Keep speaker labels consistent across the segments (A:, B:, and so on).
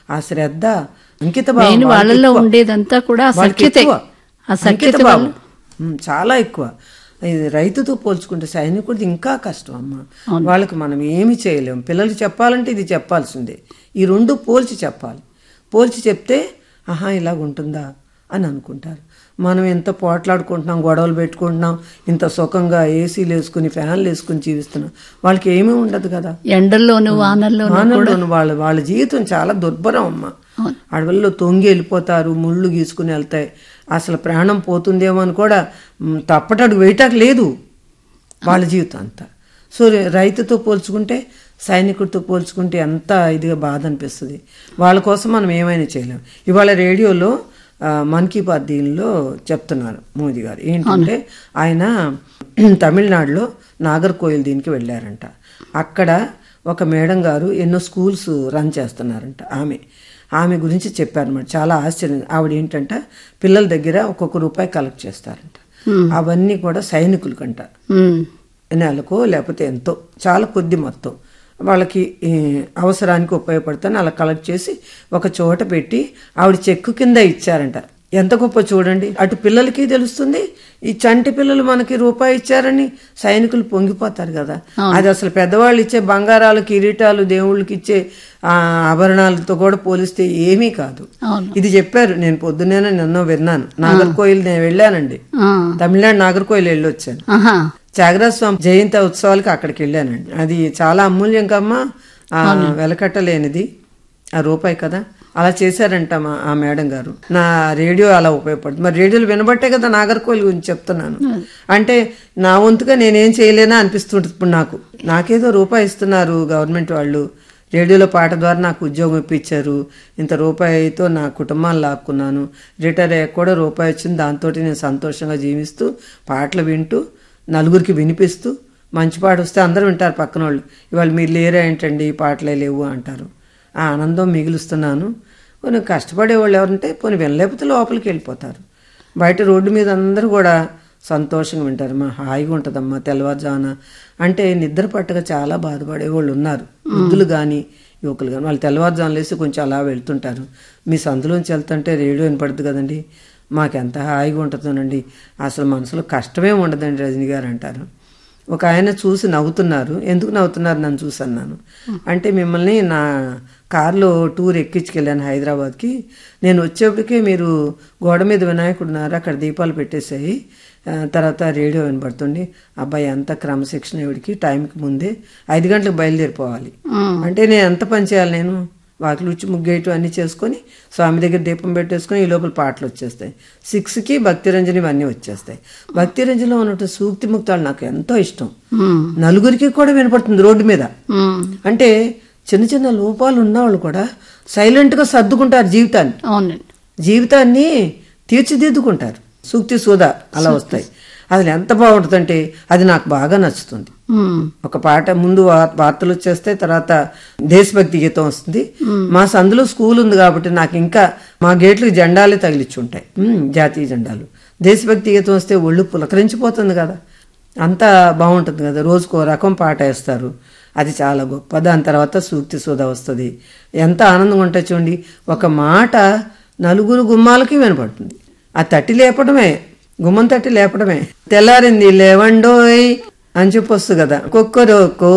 A: ఆ శ్రద్ధ అంకిత
B: మెయిన్
A: భావం వాళ్ళకి
B: వాళ్ళలో
A: ఎక్కువ.
B: ఉండేదంతా కూడా ఆ
A: వాళ్ళకి
B: సఖ్యతే
A: ఎక్కువ.
B: ఆ సఖ్యత
A: అంకిత భావం.
B: వల్ల
A: ఉమ్, చాలా ఎక్కువ ఇది రైతుతో పోల్చుకుంటే సైనికుడిది ఇంకా కష్టం అమ్మ వాళ్ళకి మనం ఏమి చేయలేము పిల్లలకి చెప్పాలంటే ఇది చెప్పాల్సిందే ఈ రెండు పోల్చి చెప్పాలి పోల్చి చెప్తే ఆహా ఇలాగ ఉంటుందా అని అనుకుంటారు మనం ఎంత పోట్లాడుకుంటున్నాం గొడవలు పెట్టుకుంటున్నాం ఇంత సుఖంగా ఏసీలు వేసుకుని ఫ్యాన్లు వేసుకుని జీవిస్తున్నాం వాళ్ళకి ఏమీ ఉండదు కదా
B: ఎండల్లోను వానల్లోను
A: వానల్లోను వాళ్ళ వాళ్ళ జీవితం చాలా దుర్భరం అమ్మ అడవుల్లో తొంగి వెళ్ళిపోతారు ముళ్ళు గీసుకుని వెళ్తాయి అసలు ప్రాణం పోతుందేమో అని కూడా మ్, తప్పటడుగు వేయటానికి లేదు వాళ్ళ జీవితం అంతా సో రైతుతో పోల్చుకుంటే సైనికుడితో పోల్చుకుంటే ఎంత ఇదిగా బాధ అనిపిస్తుంది వాళ్ళ కోసం మనం ఏమైనా చేయలేం ఇవాళ రేడియోలో ఆ, మన్ కీ బాత్ దీనిలో చెప్తున్నారు మోదీ గారు ఏంటంటే ఆయన తమిళనాడులో నాగర్కోయిల్ దీనికి వెళ్ళారంట అక్కడ ఒక మేడం గారు ఎన్నో స్కూల్స్ రన్ చేస్తున్నారంట ఆమె ఆమె గురించి చెప్పారన్నమాట చాలా ఆశ్చర్యం ఆవిడ ఏంటంట పిల్లల దగ్గర ఒక్కొక్క రూపాయి కలెక్ట్ చేస్తారంట అవన్నీ కూడా సైనికులకంట
B: ఉమ్.
A: నెలకో లేకపోతే ఎంతో చాలా కొద్ది మొత్తం వాళ్ళకి ఈ, అవసరానికి ఉపయోగపడతాను అలా కలెక్ట్ చేసి ఒక చోట పెట్టి ఆవిడ చెక్కు కింద ఇచ్చారంట ఎంత గొప్ప చూడండి అటు పిల్లలకి తెలుస్తుంది ఈ చంటి పిల్లలు మనకి రూపాయి ఇచ్చారని సైనికులు పొంగిపోతారు కదా అది అసలు పెద్దవాళ్ళు ఇచ్చే బంగారాలు కిరీటాలు దేవుళ్ళకి ఇచ్చే ఆ, ఆభరణాలతో కూడా పోలిస్తే ఏమీ కాదు
B: అవును
A: ఇది చెప్పారు నేను పొద్దున్నే నిన్న విన్నాను నాగర్కోయిల్ నేను వెళ్ళానండి
B: ఆ.
A: తమిళనాడు నాగర్కోయిల్ వెళ్ళొచ్చాను
B: ఆహా
A: త్యాగరాజ స్వామి జయంతి ఉత్సవాలకి అక్కడికి వెళ్ళానండి అది చాలా అమూల్యం కమ్మా ఆ వెలకట్టలేనిది ఆ రూపాయి కదా అలా చేశారంట మా ఆ మేడం గారు నా రేడియో అలా ఉపయోగపడుతుంది మరి రేడియోలు వినబట్టే కదా నాగర్కోయిల్ గురించి చెప్తున్నాను అంటే నా వంతుగా నేనేం చేయలేనా అనిపిస్తుంటుంది ఇప్పుడు నాకు నాకేదో రూపాయి ఇస్తున్నారు గవర్నమెంట్ వాళ్ళు రేడియోలో పాట ద్వారా నాకు ఉద్యోగం ఇప్పించారు ఇంత రూపాయితో నా కుటుంబాన్ని లాక్కున్నాను రిటైర్ అయ్యాక కూడా రూపాయి వచ్చింది దాంతో నేను సంతోషంగా జీవిస్తూ పాటలు వింటూ నలుగురికి వినిపిస్తూ మంచి పాట వస్తే అందరూ వింటారు పక్కన వాళ్ళు ఇవాళ మీరు లేరా ఏంటండి ఈ పాటలే లేవు అంటారు ఆ ఆనందం మిగులుస్తున్నాను కొన్ని కష్టపడే వాళ్ళు ఎవరంటే పోనీ వినలేకపోతే లోపలికి వెళ్ళిపోతారు బయట రోడ్డు మీద అందరూ కూడా సంతోషంగా వింటారు మా హాయిగా ఉంటుందమ్మా తెల్లవారుజామున అంటే నిద్ర పట్టక చాలా బాధపడే వాళ్ళు ఉన్నారు వృద్ధులు కానీ యువకులు కానీ వాళ్ళు తెల్లవారుజామున లేసి కొంచెం అలా వెళ్తుంటారు మీ సందులోంచి వెళ్తుంటే రేడియో వినపడుతుంది కదండి మాకెంత హాయిగా ఉంటుందోనండి అసలు మనసులో కష్టమే ఉండదండి రజనీ గారు అంటారు ఒక ఆయన చూసి నవ్వుతున్నారు ఎందుకు నవ్వుతున్నారు నన్ను చూసి అన్నాను అంటే మిమ్మల్ని నా కారులో టూర్ ఎక్కించుకెళ్ళాను హైదరాబాద్కి నేను వచ్చేప్పటికే మీరు గోడ మీద వినాయకుడు ఉన్నారు అక్కడ దీపాలు పెట్టేసాయి ఆ, తర్వాత రేడియో వినపడుతుంది అబ్బాయి అంత క్రమశిక్షణ ఇవిడికి టైంకి ముందే ఐదు గంటలకు బయలుదేరిపోవాలి అంటే నేను ఎంత పని చేయాలి నేను వాకిలు ఉచ్చి ముగ్గేయటం అన్నీ చేసుకొని స్వామి దగ్గర దీపం పెట్టేసుకొని ఈ లోపల పాటలు వచ్చేస్తాయి సిక్స్కి భక్తి రంజని ఇవన్నీ వచ్చేస్తాయి భక్తి రంజనిలో ఉన్నట్టు సూక్తి ముక్తాలు నాకు ఎంతో ఇష్టం
B: ఉమ్.
A: నలుగురికి కూడా వినపడుతుంది రోడ్డు మీద
B: ఉమ్.
A: అంటే చిన్న చిన్న లోపాలు ఉన్నవాళ్ళు కూడా సైలెంట్గా సర్దుకుంటారు జీవితాన్ని
B: అవునండి
A: జీవితాన్ని తీర్చిదిద్దుకుంటారు సూక్తి సూద అలా వస్తాయి అసలు ఎంత బాగుంటుందంటే అది నాకు బాగా నచ్చుతుంది
B: ఉమ్.
A: ఒక పాట ముందు వా- వార్తలు వచ్చేస్తే తర్వాత దేశభక్తి గీతం వస్తుంది మా సందులో స్కూల్ ఉంది కాబట్టి నాకు ఇంకా మా గేట్లకు జెండాలే తగిలిచ్చి ఉంటాయి ఉమ్, జాతీయ జెండాలు దేశభక్తి గీతం వస్తే ఒళ్ళు పులకరించిపోతుంది కదా అంతా బాగుంటుంది కదా రోజుకో రకం పాట వేస్తారు అది చాలా గొప్ప దాని తర్వాత సూక్తి సుధ వస్తుంది ఎంత ఆనందంగా ఉంటుంది చూడండి ఒక మాట నలుగురు గుమ్మాలకి వినపడుతుంది ఆ తట్టి లేపడమే గుమ్మం తట్టి లేపడమే తెల్లారింది లేవండోయ్ అని చెప్పి వస్తుంది కదా కొక్కరోకో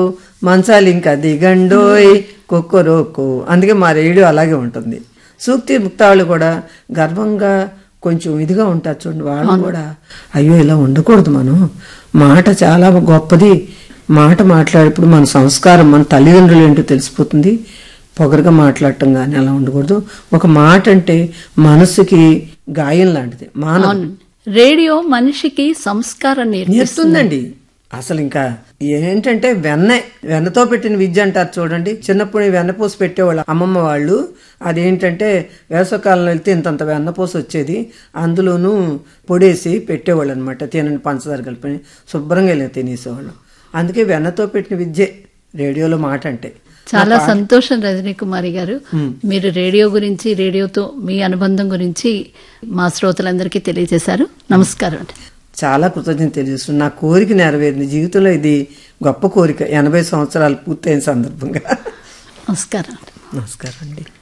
A: మంచాలు ఇంకా దిగండోయ్ కొక్కరోకో అందుకే మా రేడియో అలాగే ఉంటుంది సూక్తి ముక్తాళ్ళు కూడా గర్వంగా కొంచెం ఇదిగా ఉంటారు చూడండి వాళ్ళు కూడా అయ్యో ఇలా ఉండకూడదు మనం మాట చాలా గొప్పది మాట మాట్లాడేప్పుడు మన సంస్కారం మన తల్లిదండ్రులు ఏంటో తెలిసిపోతుంది పొగరుగా మాట్లాడటం కానీ అలా ఉండకూడదు ఒక మాట అంటే మనసుకి గాయం లాంటిది మానవ
B: అవును రేడియో మనిషికి సంస్కారం నేర్పిస్తుంది
A: నేర్పుతుందండి అసలు ఇంకా ఏంటంటే వెన్న వెన్నతో పెట్టిన విద్య అంటారు చూడండి చిన్నప్పుడు ఈ వెన్నపూస పెట్టేవాళ్ళు అమ్మమ్మ వాళ్ళు అదేంటంటే వేసవకాలంలో వెళ్తే ఇంతంత వెన్నపూస వచ్చేది అందులోనూ పొడేసి పెట్టేవాళ్ళు అనమాట తినని పంచదార కలిపి శుభ్రంగా వెళ్ళి తినేసేవాళ్ళు అందుకే వెన్నతో పెట్టిన విద్యే రేడియోలో మాట అంటే
B: చాలా సంతోషం రజనీ కుమారి గారు మీరు రేడియో గురించి రేడియోతో మీ అనుబంధం గురించి మా శ్రోతలందరికీ తెలియజేశారు నమస్కారం అండి
A: చాలా కృతజ్ఞత తెలియజేస్తుంది నా కోరిక నెరవేరింది జీవితంలో ఇది గొప్ప కోరిక ఎనభై సంవత్సరాలు పూర్తయిన సందర్భంగా
B: నమస్కారం అండి
A: నమస్కారం అండి